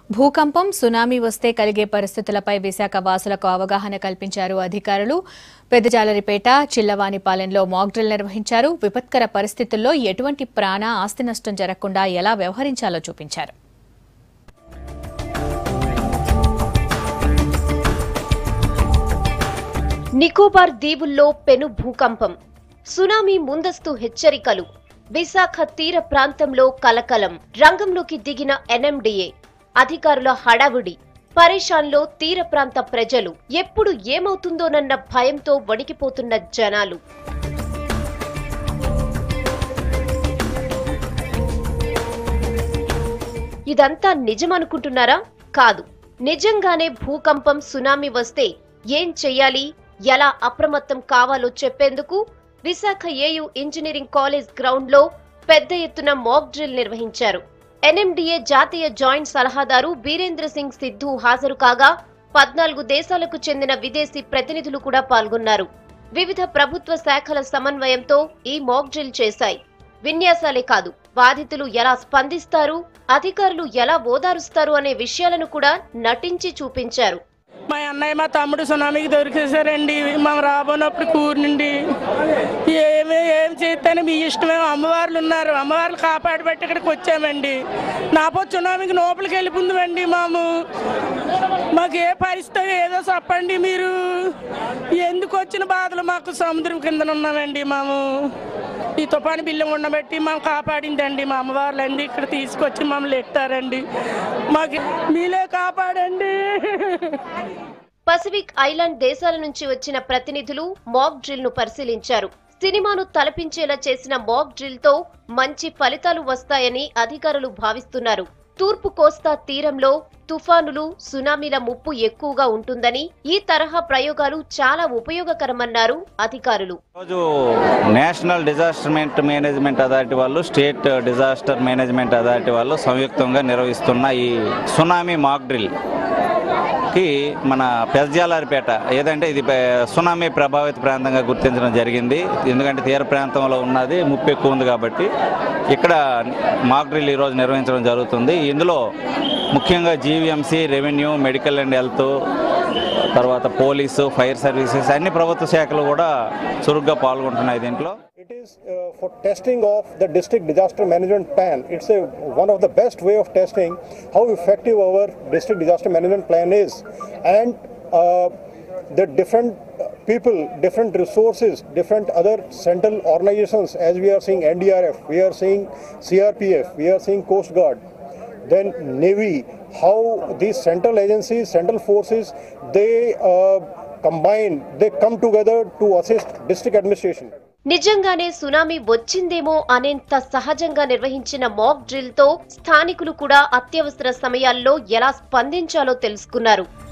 భూకంపం సునామీ వస్తే కలిగే పరిస్థితులపై విశాఖ వాసులకు అవగాహన కల్పించారు అధికారులు పెద్దజాలరిపేట చిల్లవానిపాలెంలో మాక్ డ్రిల్ నిర్వహించారు విపత్కర పరిస్థితుల్లో ఎటువంటి ప్రాణ ఆస్తి నష్టం జరగకుండా ఎలా వ్యవహరించాలో చూపించారు నికోబార్ దీవుల్లో పెను భూకంపం సునామీ ముందస్తు హెచ్చరికలు విశాఖ తీర ప్రాంతంలో కలకలం రంగంలోకి దిగిన ఎన్ఎండిఏ అధికారుల హడావుడి పరేషాన్లో తీర ప్రాంత ప్రజలు ఎప్పుడు ఏమవుతుందోనన్న భయంతో వణికిపోతున్న జనాలు ఇదంతా నిజమనుకుంటున్నారా కాదు నిజంగానే భూకంపం సునామీ వస్తే ఏం చెయ్యాలి ఎలా అప్రమత్తం కావాలో చెప్పేందుకు Visakha AU engineering college ground లో పెద్ద ఎత్తున మాక్ డ్రిల్ నిర్వహించారు ఎన్ఎండిఏ జాతీయ జాయింట్ సలహాదారు బీరేంద్ర సింగ్ సిద్ధు హాజరు కాగా పద్నాలుగు దేశాలకు చెందిన విదేశీ ప్రతినిధులు కూడా పాల్గొన్నారు వివిధ ప్రభుత్వ శాఖల సమన్వయంతో ఈ మాక్ డ్రిల్ చేశాయి విన్యాసాలే కాదు బాధితులు ఎలా స్పందిస్తారు అధికారులు ఎలా ఓదారుస్తారు అనే విషయాలను కూడా నటించి చూపించారు మా అన్నయ్య మా తమ్ముడు సునామీకి దొరికేసారండి మేము రాబోనప్పుడు కూరి నుండి ఏమి ఏం చేస్తాను మీ ఇష్టమే అమ్మవార్లు ఉన్నారు అమ్మవార్లు కాపాడి పెట్టి ఇక్కడికి వచ్చామండి నాపో సునామీకి లోపలికి వెళ్ళిపోందండి మాము మాకు ఏ పరిస్థితి ఏదో చెప్పండి మీరు ఎందుకు వచ్చిన బాధలు మాకు సముద్రం కింద ఉన్నామండి మాము ఈ తుఫాను బిల్లు ఉండబెట్టి మేము కాపాడిందండి మా అమ్మవార్లు అండి ఇక్కడ తీసుకొచ్చి మమ్మల్ని ఎట్టారండి మాకు మీలే కాపాడండి పసిఫిక్ ఐలాండ్ దేశాల నుంచి వచ్చిన ప్రతినిధులు మాక్ డ్రిల్ ను పరిశీలించారు సినిమాను తలపించేలా చేసిన మాక్ డ్రిల్ తో మంచి ఫలితాలు వస్తాయని అధికారులు భావిస్తున్నారు తూర్పు కోస్తా తీరంలో తుఫానులు సునామీల ముప్పు ఎక్కువగా ఉంటుందని ఈ తరహా ప్రయోగాలు చాలా ఉపయోగకరమన్నారు అధికారులు రోజు నేషనల్ డిజాస్టర్ మేనేజ్మెంట్ అథారిటీ వాళ్ళు స్టేట్ డిజాస్టర్ మేనేజ్మెంట్ అథారిటీ వాళ్ళు సంయుక్తంగా నిర్వహిస్తున్న ఈ సునామీ మాక్ డ్రిల్ కి మన పెద్దజాలారిపేట ఏదంటే ఇది పే- సునామీ ప్రభావిత ప్రాంతంగా గుర్తించడం జరిగింది ఎందుకంటే తీర ప్రాంతంలో ఉన్నది ముప్పు ఎక్కువ ఉంది కాబట్టి ఇక్కడ మాక్ డ్రిల్ ఈరోజు నిర్వహించడం జరుగుతుంది ఇందులో ముఖ్యంగా GVMC revenue medical and health తర్వాత పోలీసు ఫైర్ సర్వీసెస్ అన్ని ప్రభుత్వ శాఖలు కూడా చురుగ్గా పాల్గొంటున్నాయి దీంట్లో It is uh, for testing of the district disaster management plan. It's a, one of the best way of testing how effective our district disaster management plan is, and uh, the different uh, people, different resources, different other central organizations. As we are seeing NDRF, we are seeing CRPF, we are seeing Coast Guard, then Navy. How these central agencies, central forces, they uh, combine, they come together to assist district administration. నిజంగానే tsunami వచ్చిందేమో అనేంత సహజంగా నిర్వహించిన mock drill తో స్థానికులు కూడా అత్యవసర సమయాల్లో ఎలా స్పందించాలో తెలుసుకున్నారు